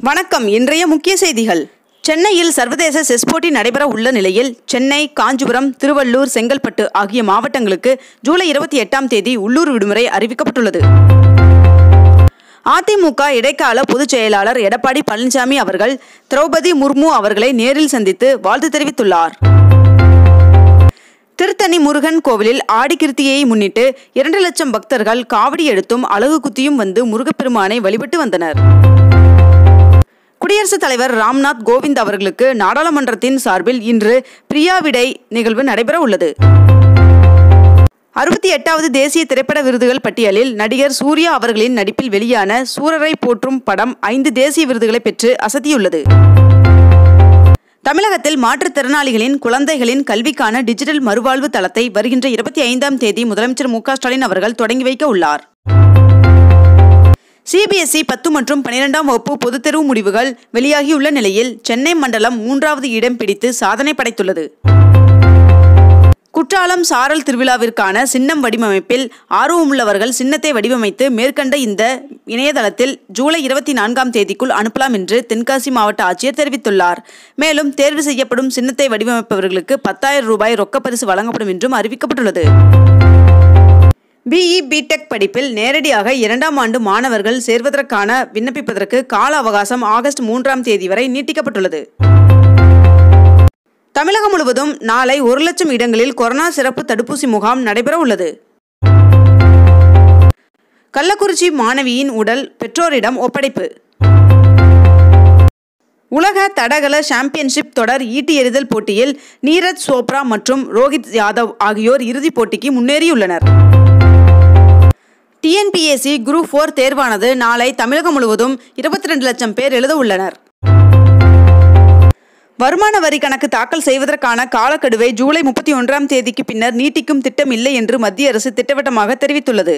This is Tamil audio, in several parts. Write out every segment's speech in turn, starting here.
வணக்கம் இன்றைய முக்கிய செய்திகள் சென்னையில் சர்வதேச செஸ் போட்டி நடைபெற உள்ள நிலையில் சென்னை காஞ்சிபுரம் திருவள்ளூர் செங்கல்பட்டு ஆகிய மாவட்டங்களுக்கு ஜூலை இருபத்தி எட்டாம் தேதி உள்ளூர் விடுமுறை அறிவிக்கப்பட்டுள்ளது அதிமுக இடைக்கால பொதுச் செயலாளர் எடப்பாடி பழனிசாமி அவர்கள் திரௌபதி முர்மு அவர்களை நேரில் சந்தித்து வாழ்த்து தெரிவித்துள்ளார் திருத்தணி முருகன் கோவிலில் ஆடிக்கிருத்தியை முன்னிட்டு இரண்டு லட்சம் பக்தர்கள் காவடி எடுத்தும் அழகு குத்தியும் வந்து முருகப்பெருமானை வழிபட்டு வந்தனர் குடியரசுத் தலைவர் ராம்நாத் கோவிந்த் அவர்களுக்கு நாடாளுமன்றத்தின் சார்பில் இன்று பிரியாவிடை நிகழ்வு நடைபெற உள்ளது அறுபத்தி எட்டாவது தேசிய திரைப்பட விருதுகள் பட்டியலில் நடிகர் சூர்யா அவர்களின் நடிப்பில் வெளியான சூரரை போற்றும் படம் ஐந்து தேசிய விருதுகளை பெற்று அசத்தியுள்ளது தமிழகத்தில் மாற்றுத்திறனாளிகளின் குழந்தைகளின் கல்விக்கான டிஜிட்டல் மறுவாழ்வு தளத்தை வருகின்ற இருபத்தி ஐந்தாம் தேதி முதலமைச்சர் மு க ஸ்டாலின் அவர்கள் தொடங்கி வைக்க உள்ளார் சிபிஎஸ்இ பத்து மற்றும் பனிரெண்டாம் வகுப்பு பொதுத் தேர்வு முடிவுகள் வெளியாகியுள்ள நிலையில் சென்னை மண்டலம் மூன்றாவது இடம் பிடித்து சாதனை படைத்துள்ளது குற்றாலம் சாரல் திருவிழாவிற்கான சின்னம் வடிவமைப்பில் ஆர்வமுள்ளவர்கள் சின்னத்தை வடிவமைத்து மேற்கண்ட இந்த இணையதளத்தில் ஜூலை இருபத்தி நான்காம் தேதிக்குள் அனுப்பலாம் என்று தென்காசி மாவட்ட ஆட்சியர் தெரிவித்துள்ளார் மேலும் தேர்வு செய்யப்படும் சின்னத்தை வடிவமைப்பவர்களுக்கு பத்தாயிரம் ரூபாய் ரொக்கப்பரிசு வழங்கப்படும் என்றும் அறிவிக்கப்பட்டுள்ளது பிஇ பிடெக் படிப்பில் நேரடியாக இரண்டாம் ஆண்டு மாணவர்கள் சேர்வதற்கான விண்ணப்பிப்பதற்கு கால அவகாசம் ஆகஸ்ட் மூன்றாம் தேதி வரை நீட்டிக்கப்பட்டுள்ளது தமிழகம் முழுவதும் நாளை ஒரு லட்சம் இடங்களில் கொரோனா சிறப்பு தடுப்பூசி முகாம் நடைபெற உள்ளது கள்ளக்குறிச்சி மாணவியின் உடல் பெற்றோரிடம் ஒப்படைப்பு உலக தடகள சாம்பியன்ஷிப் தொடர் ஈட்டி எறிதல் போட்டியில் நீரஜ் சோப்ரா மற்றும் ரோஹித் யாதவ் ஆகியோர் இறுதிப் போட்டிக்கு முன்னேறியுள்ளனர் டிஎன்பிஎஸ்சி குரூப் ஃபோர் தேர்வானது நாளை தமிழகம் முழுவதும் இருபத்தி ரெண்டு லட்சம் பேர் எழுத உள்ளனர் வருமான வரி கணக்கு தாக்கல் செய்வதற்கான காலக்கெடுவை ஜூலை முப்பத்தி ஒன்றாம் தேதிக்கு பின்னர் நீட்டிக்கும் திட்டம் இல்லை என்று மத்திய அரசு திட்டவட்டமாக தெரிவித்துள்ளது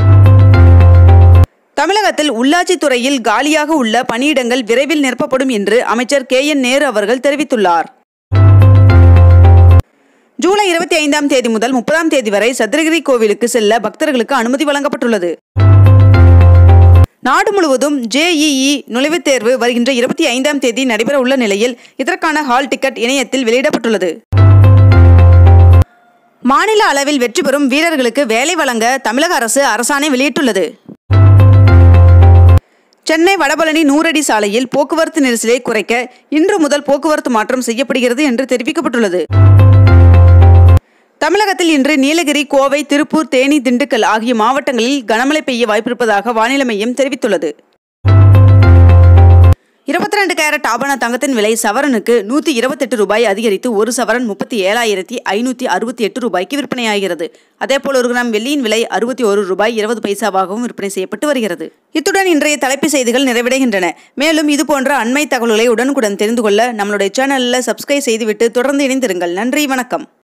தமிழகத்தில் உள்ளாட்சித் துறையில் காலியாக உள்ள பணியிடங்கள் விரைவில் நிரப்பப்படும் என்று அமைச்சர் கே என் நேரு அவர்கள் தெரிவித்துள்ளார் ஜூலை இருபத்தி ஐந்தாம் தேதி முதல் முப்பதாம் தேதி வரை சதுரகிரி கோவிலுக்கு செல்ல பக்தர்களுக்கு அனுமதி வழங்கப்பட்டுள்ளது நாடு முழுவதும் ஜேஇஇ நுழைவுத் தேர்வு வருகின்ற இருபத்தி ஐந்தாம் தேதி நடைபெற உள்ள நிலையில் இதற்கான ஹால் டிக்கெட் இணையத்தில் வெளியிடப்பட்டுள்ளது மாநில அளவில் வெற்றி பெறும் வீரர்களுக்கு வேலை வழங்க தமிழக அரசு அரசாணை வெளியிட்டுள்ளது சென்னை வடபழனி நூறடி சாலையில் போக்குவரத்து நெரிசலை குறைக்க இன்று முதல் போக்குவரத்து மாற்றம் செய்யப்படுகிறது என்று தெரிவிக்கப்பட்டுள்ளது தமிழகத்தில் இன்று நீலகிரி கோவை திருப்பூர் தேனி திண்டுக்கல் ஆகிய மாவட்டங்களில் கனமழை பெய்ய வாய்ப்பிருப்பதாக வானிலை மையம் தெரிவித்துள்ளது இருபத்தி ரெண்டு கேரட் ஆபண தங்கத்தின் விலை சவரனுக்கு நூற்றி இருபத்தெட்டு ரூபாய் அதிகரித்து ஒரு சவரன் முப்பத்தி ஏழாயிரத்தி ஐநூற்றி அறுபத்தி எட்டு ரூபாய்க்கு விற்பனையாகிறது அதேபோல் ஒரு கிராம் வெள்ளியின் விலை அறுபத்தி ஒரு ரூபாய் இருபது பைசாவாகவும் விற்பனை செய்யப்பட்டு வருகிறது இத்துடன் இன்றைய தலைப்பு செய்திகள் நிறைவடைகின்றன மேலும் இது போன்ற அண்மை தகவல்களை உடனுக்குடன் தெரிந்து கொள்ள நம்மளுடைய சேனலில் சப்ஸ்கிரைப் செய்துவிட்டு தொடர்ந்து இணைந்திருங்கள் நன்றி வணக்கம்